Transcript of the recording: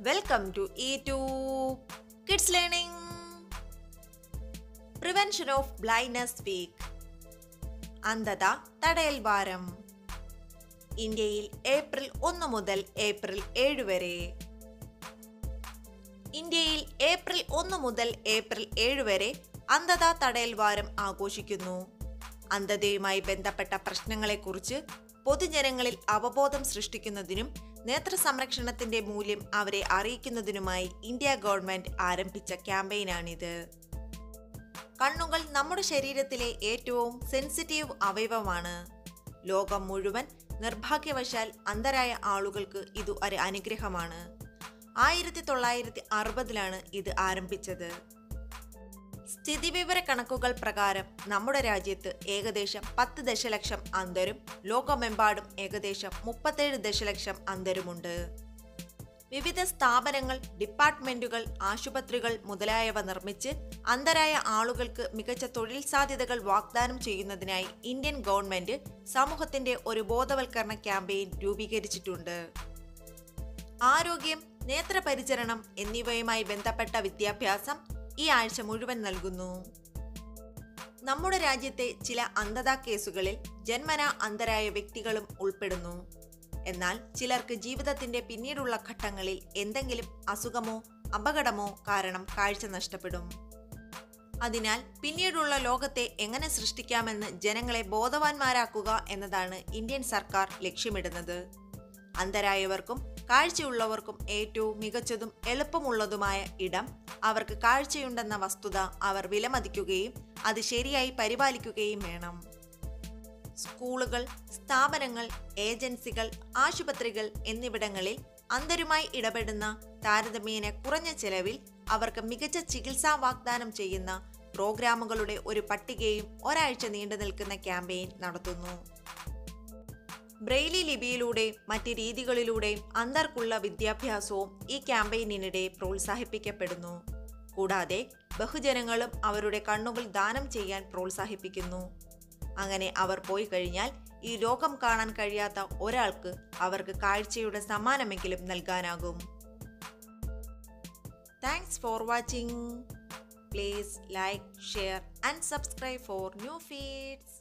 Welcome to E2 Kids Learning Prevention of Blindness Week അന്ധത തടയൽ വാരം ഇന്ത്യയിൽ ഏപ്രിൽ ഒന്ന് മുതൽ ഏപ്രിൽ ഏഴ് വരെ ഇന്ത്യയിൽ ഏപ്രിൽ ഒന്ന് മുതൽ ഏപ്രിൽ ഏഴ് വരെ അന്ധത തടയൽ വാരം ആഘോഷിക്കുന്നു അന്ധതയുമായി ബന്ധപ്പെട്ട പ്രശ്നങ്ങളെക്കുറിച്ച് പൊതുജനങ്ങളിൽ അവബോധം സൃഷ്ടിക്കുന്നതിനും നേത്ര സംരക്ഷണത്തിന്റെ മൂല്യം അവരെ അറിയിക്കുന്നതിനുമായി ഇന്ത്യ ഗവൺമെന്റ് ആരംഭിച്ച ക്യാമ്പയിനാണിത് കണ്ണുകൾ നമ്മുടെ ശരീരത്തിലെ ഏറ്റവും സെൻസിറ്റീവ് അവയവമാണ് ലോകം മുഴുവൻ നിർഭാഗ്യവശാൽ അന്ധരായ ആളുകൾക്ക് ഇത് ഒരു അനുഗ്രഹമാണ് ആയിരത്തി തൊള്ളായിരത്തി അറുപതിലാണ് ഇത് ആരംഭിച്ചത് സ്ഥിതിവിവര കണക്കുകൾ പ്രകാരം നമ്മുടെ രാജ്യത്ത് ഏകദേശം പത്ത് ദശലക്ഷം അന്ധരും ലോകമെമ്പാടും ഏകദേശം മുപ്പത്തേഴ് ദശലക്ഷം അന്ധരുമുണ്ട് വിവിധ സ്ഥാപനങ്ങൾ ഡിപ്പാർട്ട്മെന്റുകൾ ആശുപത്രികൾ മുതലായവ നിർമ്മിച്ച് അന്ധരായ ആളുകൾക്ക് മികച്ച തൊഴിൽ സാധ്യതകൾ വാഗ്ദാനം ചെയ്യുന്നതിനായി ഇന്ത്യൻ ഗവൺമെന്റ് സമൂഹത്തിന്റെ ഒരു ബോധവൽക്കരണ ക്യാമ്പയിൻ രൂപീകരിച്ചിട്ടുണ്ട് ആരോഗ്യം നേത്രപരിചരണം എന്നിവയുമായി ബന്ധപ്പെട്ട വിദ്യാഭ്യാസം ഈ ആഴ്ച മുഴുവൻ നൽകുന്നു നമ്മുടെ രാജ്യത്തെ ചില അന്ധതാ കേസുകളിൽ ജന്മന അന്ധരായ വ്യക്തികളും ഉൾപ്പെടുന്നു എന്നാൽ ചിലർക്ക് ജീവിതത്തിന്റെ പിന്നീടുള്ള ഘട്ടങ്ങളിൽ എന്തെങ്കിലും അസുഖമോ അപകടമോ കാരണം കാഴ്ച നഷ്ടപ്പെടും അതിനാൽ പിന്നീടുള്ള ലോകത്തെ എങ്ങനെ സൃഷ്ടിക്കാമെന്ന് ജനങ്ങളെ ബോധവാന്മാരാക്കുക എന്നതാണ് ഇന്ത്യൻ സർക്കാർ ലക്ഷ്യമിടുന്നത് അന്ധരായവർക്കും കാഴ്ചയുള്ളവർക്കും ഏറ്റവും മികച്ചതും എളുപ്പമുള്ളതുമായ ഇടം അവർക്ക് കാഴ്ചയുണ്ടെന്ന വസ്തുത അവർ വിലമതിക്കുകയും അത് ശരിയായി പരിപാലിക്കുകയും വേണം സ്കൂളുകൾ സ്ഥാപനങ്ങൾ ഏജൻസികൾ ആശുപത്രികൾ എന്നിവിടങ്ങളിൽ അന്ധരുമായി ഇടപെടുന്ന താരതമ്യേന കുറഞ്ഞ ചെലവിൽ അവർക്ക് മികച്ച ചികിത്സാ വാഗ്ദാനം ചെയ്യുന്ന പ്രോഗ്രാമുകളുടെ ഒരു പട്ടികയും ഒരാഴ്ച നീണ്ടു നിൽക്കുന്ന ക്യാമ്പയിൻ നടത്തുന്നു ബ്രെയിലി ലിപിയിലൂടെയും മറ്റ് രീതികളിലൂടെയും അന്ധർക്കുള്ള വിദ്യാഭ്യാസവും ഈ ക്യാമ്പയിനിനിടെ പ്രോത്സാഹിപ്പിക്കപ്പെടുന്നു കൂടാതെ ബഹുജനങ്ങളും അവരുടെ കണ്ണുകൾ ദാനം ചെയ്യാൻ പ്രോത്സാഹിപ്പിക്കുന്നു അങ്ങനെ അവർ പോയി കഴിഞ്ഞാൽ ഈ ലോകം കാണാൻ കഴിയാത്ത ഒരാൾക്ക് അവർക്ക് കാഴ്ചയുടെ സമ്മാനമെങ്കിലും നൽകാനാകും thanks for watching please like share and subscribe for new feeds